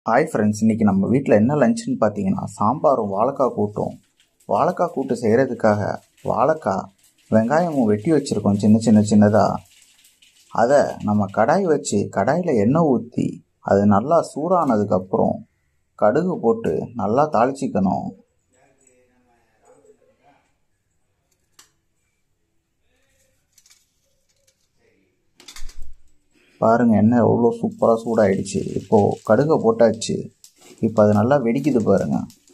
hi friends இன்றைக்கி நம்ம வீட்டில் என்ன லஞ்சுன்னு பார்த்தீங்கன்னா சாம்பாரும் வாழைக்காய் கூட்டும் வாழைக்காய் கூட்டு செய்கிறதுக்காக வாழைக்காய் வெங்காயமும் வெட்டி வச்சுருக்கோம் சின்ன சின்ன சின்னதாக அதை நம்ம கடாய் வச்சு கடாயில் எண்ணெய் ஊற்றி அது நல்லா சூடானதுக்கப்புறம் கடுகு போட்டு நல்லா தாளிச்சிக்கணும் பாருங்க எண்ணெய் எவ்வளோ சூப்பராக சூடாயிடுச்சு இப்போது கடுகை போட்டாச்சு இப்போ அது நல்லா வெடிக்குது பாருங்க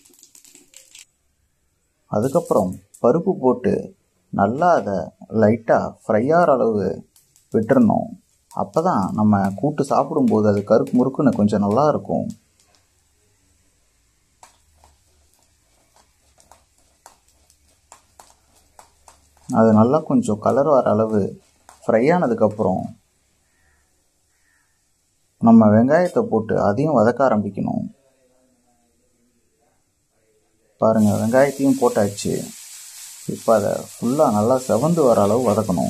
அதுக்கப்புறம் பருப்பு போட்டு நல்லா அதை லைட்டாக ஃப்ரை ஆகிற அளவு விட்டுறணும் அப்போ தான் நம்ம கூட்டு சாப்பிடும்போது அது கருப்பு முறுக்குன்னு கொஞ்சம் நல்லா இருக்கும் அது நல்லா கொஞ்சம் கலர் வர அளவு ஃப்ரை ஆனதுக்கப்புறம் நம்ம வெங்காயத்தை போட்டு அதையும் வதக்க ஆரம்பிக்கணும் பாருங்கள் வெங்காயத்தையும் போட்டாச்சு இப்போ அதை ஃபுல்லாக நல்லா செவந்து வர அளவு வதக்கணும்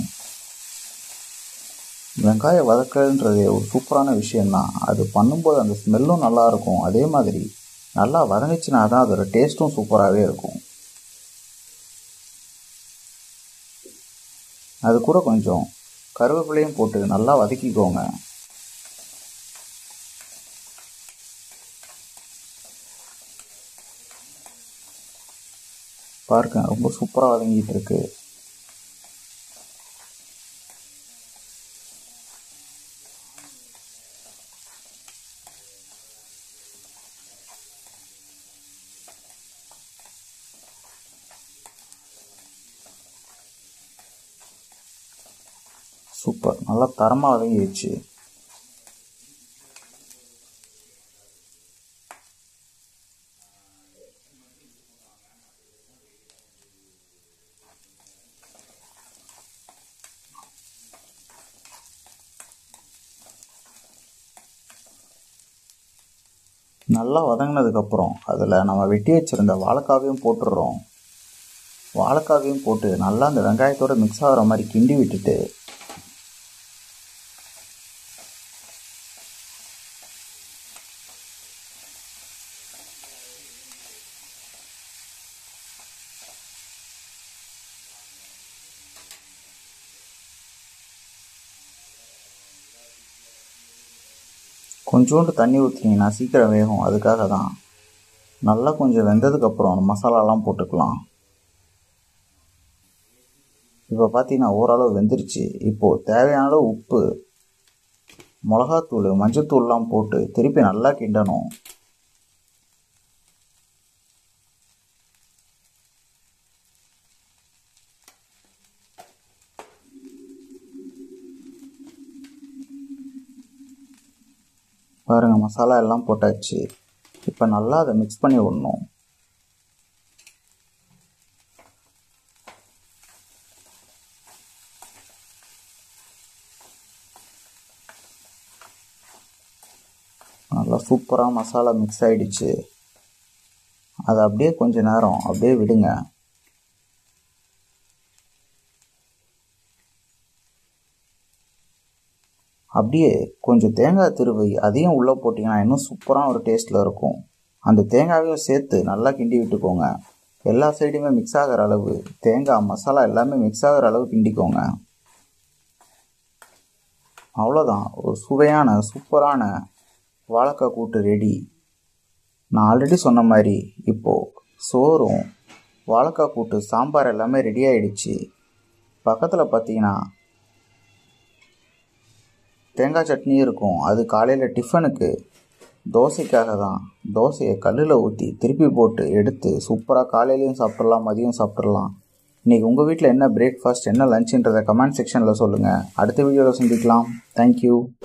வெங்காயம் வதக்கன்றது ஒரு சூப்பரான விஷயந்தான் அது பண்ணும்போது அந்த ஸ்மெல்லும் நல்லாயிருக்கும் அதே மாதிரி நல்லா வதங்கிச்சுனா தான் அதோட டேஸ்ட்டும் சூப்பராகவே இருக்கும் அது கூட கொஞ்சம் கருவேப்பிலையும் போட்டு நல்லா வதக்கிக்கோங்க பாருங்க ரொம்ப சூப்பராக வதங்கிட்டு இருக்கு சூப்பர் நல்லா தரமாக வதங்கிடுச்சு நல்லா வதங்கினதுக்கப்புறம் அதில் நம்ம வெட்டி வச்சுருந்த வாழைக்காவையும் போட்டுடுறோம் வாழைக்காவையும் போட்டு நல்லா அந்த வெங்காயத்தோடு மிக்ஸ் ஆகிற மாதிரி கிண்டி விட்டுட்டு கொஞ்சோண்டு தண்ணி ஊற்றினீங்கன்னா சீக்கிரம் வேகும் அதுக்காக தான் நல்லா கொஞ்சம் வெந்ததுக்கப்புறம் மசாலாலாம் போட்டுக்கலாம் இப்போ பார்த்தீங்கன்னா ஓரளவு வெந்துருச்சு இப்போது தேவையான அளவு உப்பு மிளகாத்தூள் மஞ்சத்தூள்லாம் போட்டு திருப்பி நல்லா கிண்டணும் பாருங்கள் மசாலா எல்லாம் போட்டாச்சு இப்போ நல்லா அதை மிக்ஸ் பண்ணி விடணும் நல்லா சூப்பராக மசாலா மிக்ஸ் ஆகிடுச்சு அதை அப்படியே கொஞ்ச நேரம் அப்படியே விடுங்க அப்படியே கொஞ்சம் தேங்காய் திருவை அதையும் உள்ளே போட்டிங்கன்னா இன்னும் சூப்பரான ஒரு டேஸ்ட்டில் இருக்கும் அந்த தேங்காயையும் சேர்த்து நல்லா கிண்டி விட்டுக்கோங்க எல்லா சைடுமே மிக்ஸ் ஆகிற அளவு தேங்காய் மசாலா எல்லாமே மிக்ஸ் ஆகிற அளவு கிண்டிக்கோங்க அவ்வளோதான் ஒரு சுவையான சூப்பரான வாழைக்காய் கூட்டு ரெடி நான் ஆல்ரெடி சொன்ன மாதிரி இப்போது சோறும் வாழைக்காய் கூட்டு சாம்பார் எல்லாமே ரெடி ஆகிடுச்சு பக்கத்தில் பார்த்தீங்கன்னா தேங்காய் சட்னி இருக்கும் அது காலையில் டிஃபனுக்கு தோசைக்காக தான் தோசையை கல்லில் ஊற்றி திருப்பி போட்டு எடுத்து சூப்பராக காலையிலையும் சாப்பிட்றலாம் மதியம் சாப்பிட்றலாம் இன்றைக்கி உங்கள் வீட்டில் என்ன பிரேக்ஃபாஸ்ட் என்ன லஞ்சுன்றதை கமெண்ட் செக்ஷனில் சொல்லுங்கள் அடுத்த வீடியோவில் சந்திக்கலாம் தேங்க்யூ